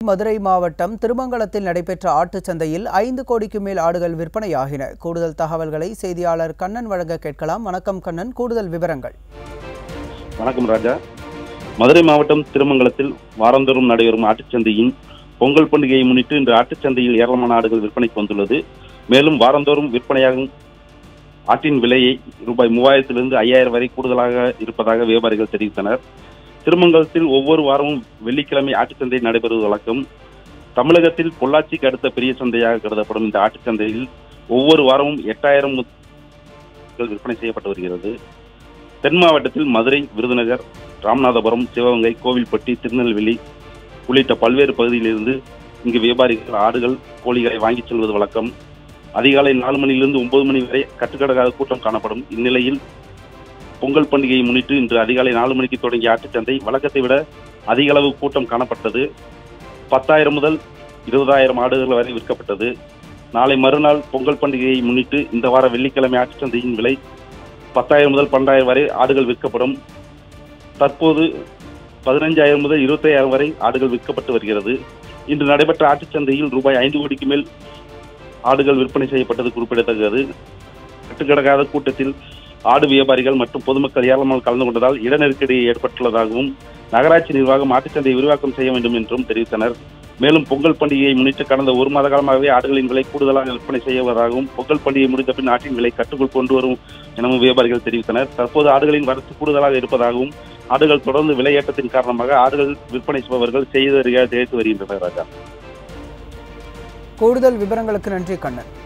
மதுரை மாவட்டம் திருமங்கலத்தில் நடைபெற்ற ஆட்டுச் சந்தையில் ஐந்து கோடிக்கு மேல் ஆடுகள் விற்பனையாகின கூடுதல் தகவல்களை செய்தியாளர் கண்ணன் வழங்க கேட்கலாம் வணக்கம் கண்ணன் கூடுதல் விவரங்கள் வணக்கம் ராஜா மதுரை மாவட்டம் திருமங்கலத்தில் வாரந்தோறும் நடைபெறும் ஆட்டுச்சந்தையின் பொங்கல் பண்டிகையை முன்னிட்டு இன்று ஆட்டுச்சந்தையில் ஏராளமான ஆடுகள் விற்பனைக்கு வந்துள்ளது மேலும் வாரந்தோறும் விற்பனையாகும் ஆட்டின் விலையை ரூபாய் மூவாயிரத்திலிருந்து ஐயாயிரம் வரை கூடுதலாக இருப்பதாக வியாபாரிகள் தெரிவித்தனர் திருமங்கலத்தில் ஒவ்வொரு வாரமும் வெள்ளிக்கிழமை ஆட்டுச்சந்தை நடைபெறுவது வழக்கம் தமிழகத்தில் பொள்ளாச்சிக்கு அடுத்த பெரிய சந்தையாக கருதப்படும் இந்த ஆட்டுச்சந்தையில் ஒவ்வொரு வாரமும் எட்டாயிரம் விற்பனை செய்யப்பட்டு வருகிறது தென் மாவட்டத்தில் மதுரை விருதுநகர் ராமநாதபுரம் சிவகங்கை கோவில்பட்டி திருநெல்வேலி உள்ளிட்ட பல்வேறு பகுதியிலிருந்து இங்கு வியாபாரிகள் ஆடுகள் கோழிகளை வாங்கிச் செல்வது வழக்கம் அதிகாலை நாலு மணியிலிருந்து ஒன்பது மணி வரை கட்டுக்கடங்காத கூட்டம் காணப்படும் இந்நிலையில் பொங்கல் பண்டிகையை முன்னிட்டு இன்று அதிகாலை நாலு மணிக்கு தொடங்கிய ஆட்டுச்சந்தை வழக்கத்தை விட அதிக அளவு கூட்டம் காணப்பட்டது பத்தாயிரம் முதல் இருபதாயிரம் ஆடுகள் வரை விற்கப்பட்டது நாளை மறுநாள் பொங்கல் பண்டிகையை முன்னிட்டு இந்த வார வெள்ளிக்கிழமை ஆட்டுச்சந்தையின் விலை பத்தாயிரம் முதல் பன்னெண்டாயிரம் வரை ஆடுகள் விற்கப்படும் தற்போது பதினஞ்சாயிரம் முதல் இருபத்தையாயிரம் வரை ஆடுகள் விற்கப்பட்டு வருகிறது இன்று நடைபெற்ற ஆட்டுச்சந்தையில் ரூபாய் ஐந்து கோடிக்கு மேல் ஆடுகள் விற்பனை செய்யப்பட்டது குறிப்பிடத்தக்கது கட்டுக்கடங்காத கூட்டத்தில் ஆடு வியாபாரிகள் மற்றும் பொதுமக்கள் ஏராளமாக கலந்து கொண்டதால் இட நெருக்கடி ஏற்பட்டுள்ளதாகவும் நகராட்சி நிர்வாகம் ஆட்டுச்சந்தையை விரிவாக்கம் செய்ய வேண்டும் என்றும் தெரிவித்தனர் மேலும் பொங்கல் பண்டிகையை முன்னிட்டு கடந்த ஒரு மாத காலமாகவே ஆடுகளின் விலை கூடுதலாக விற்பனை செய்வதாகவும் பொங்கல் பண்டிகை முடிந்த பின் ஆட்டின் விலை கட்டுக்குள் கொண்டு வரும் எனவும் வியாபாரிகள் தெரிவித்தனர் தற்போது ஆடுகளின் வரத்து கூடுதலாக இருப்பதாகவும் ஆடுகள் தொடர்ந்து விலையேற்றத்தின் காரணமாக ஆடுகள் விற்பனை செய்பவர்கள் செய்து திகைத்து வருகின்றனர் ராஜா கூடுதல் விவரங்களுக்கு நன்றி கண்ணன்